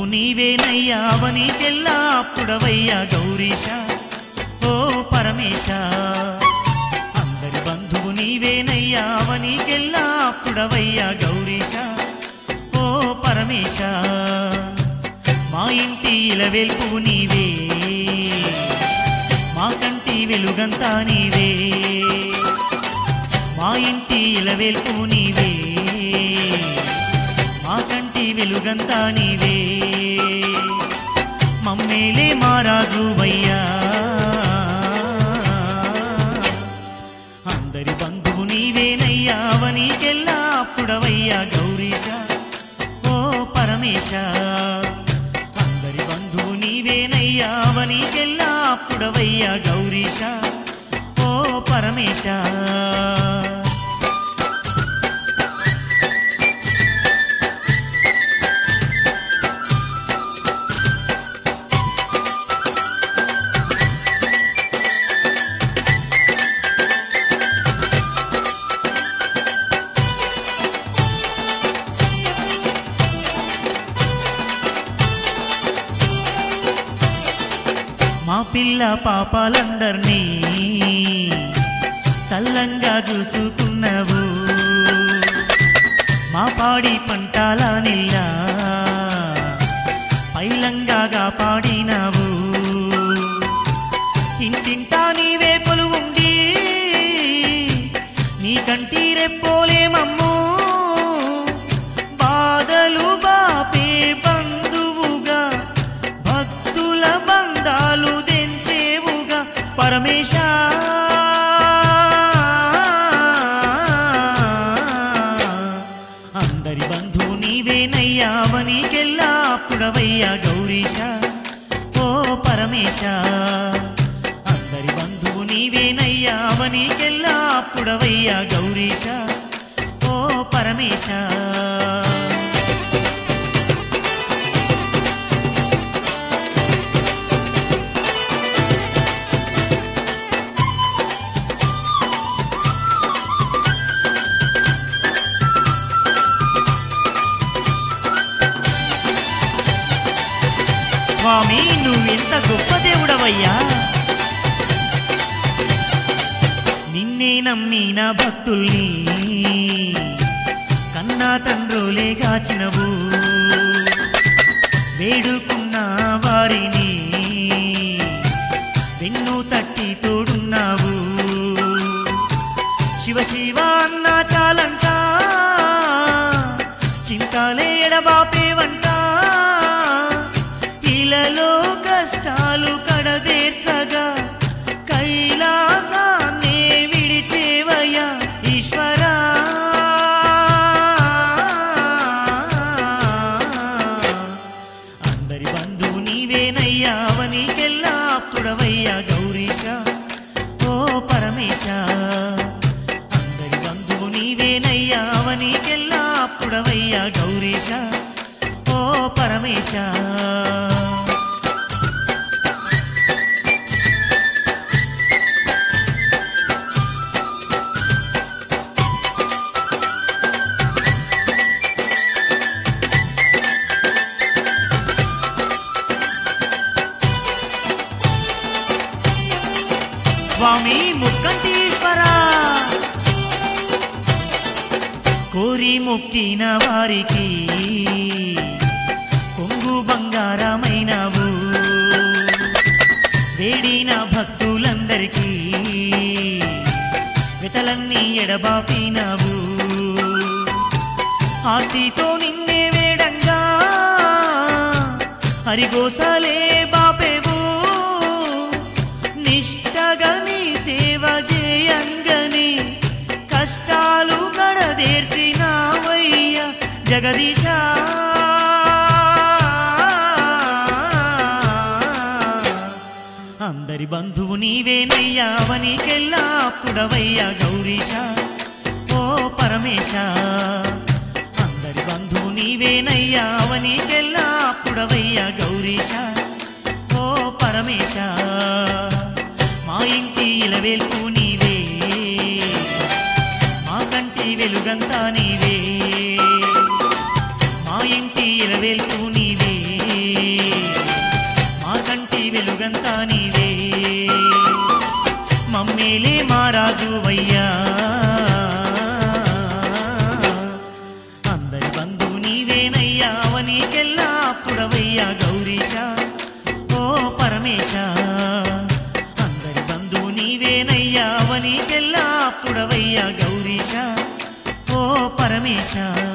నీవేనయ్యా అవనీకెల్లా అప్పుడవయ్యా గౌరీశ ఓ పరమేశ అందరి బంధువు నీవేనయ్యా అవనీకెల్లా అప్పుడవయ్యా గౌరీశ ఓ పరమేశ మా ఇంటి ఇలవెల్పు నీవే మా కంటి వెలుగంతా నీవే మా ఇంటి ఇలవెల్పు నీవే మా కంటి వెలుగంతా నీవే మమ్మేలే మారాజువయ్యా అందరి బంధువు నీవేనయ్యా అవనీకెల్లా అప్పుడవయ్యా గౌరీశ ఓ పరమేశ అందరి బంధువు నీవేనయ్యా అవనీకెల్లా అప్పుడవయ్యా గౌరీశ ఓ పరమేశ మా పిల్ల పాపాలందర్నీ చల్లంగా చూసుకున్నావు మా పాడి పంటాల నిల్లా పైలంగా పాడినావు ఇంటింటా నీవే కొలువుండి నీ కంటి రెప్పోలేమమ్మో బాధలు బాపే బంధువుగా భక్తుల బంధాలు తెంచేవుగా పరమేశ అందరి బంధువు నీవేనయ్యా అవనీకెల్లా అప్పుడవయ్యా గౌరీశ ఓ పరమేశ అందరి బంధువు నీవేనయ్యా అవనీకెల్లా అప్పుడవయ్యా గౌరీశ ఓ పరమేశ స్వామి నువ్వెంత గొప్ప దేవుడవయ్యా నిన్నే నమ్మిన భక్తుల్ని కన్నా తండ్రులే గాచినవు వేడుకున్న వారిని వెన్ను తట్టి తోడున్నావు శివ శివ అన్న చాలంట చింతలే ఎడబాపేవంట ఇలలో కష్టాలు కడదేర్చగా కైలాసాన్నే విడిచేవయ్యా ఈశ్వరా అందరి బంధువు నీవేనయ్యా అవనీకెల్లా అప్పుడవయ్యా గౌరీశ ఓ పరమేశ అందరి బంధువు నీవేనయ్యా అవనీకెల్లా అప్పుడవయ్యా గౌరీశ ఓ పరమేశ స్వామి ముక్కంటీశ్వరా కోరి మొక్కిన వారికి కొంగు బంగారమైనవు వేడిన భక్తులందరికీ వితలన్నీ ఎడబాపినవు ఆర్తితో నిన్నే వేడంగా హరిగోసలే బాపేవు నిష్టగా నీ సేవ చేయంగని కష్టాలు గడదేర్చినావయ్య జగదీశ అందరి బంధువు నీవేనయ్యా అవనీకెల్లా అప్పుడవయ్యా గౌరీశ ఓ పరమేశ అందరి బంధువు నీవేనయ్యా అవనీకెల్లా అప్పుడవయ్యా గౌరీశ ఓ పరమేశ మా ఇంటి ఇలవేల్పు నీవే మా కంటి వెలుగంతా నీవే మా ఇంటి ఇలవేల్పు నీవే జగమంతా నీవే మమ్మేలే మారాజు వయ్యా అందరి బంధువు నీవేనయ్యా అవనీకెల్లా అప్పుడవయ్యా గౌరీశ ఓ పరమేశ అందరి బంధువు నీవేనయ్యా అవనీకెల్లా అప్పుడవయ్యా గౌరీశ ఓ పరమేశ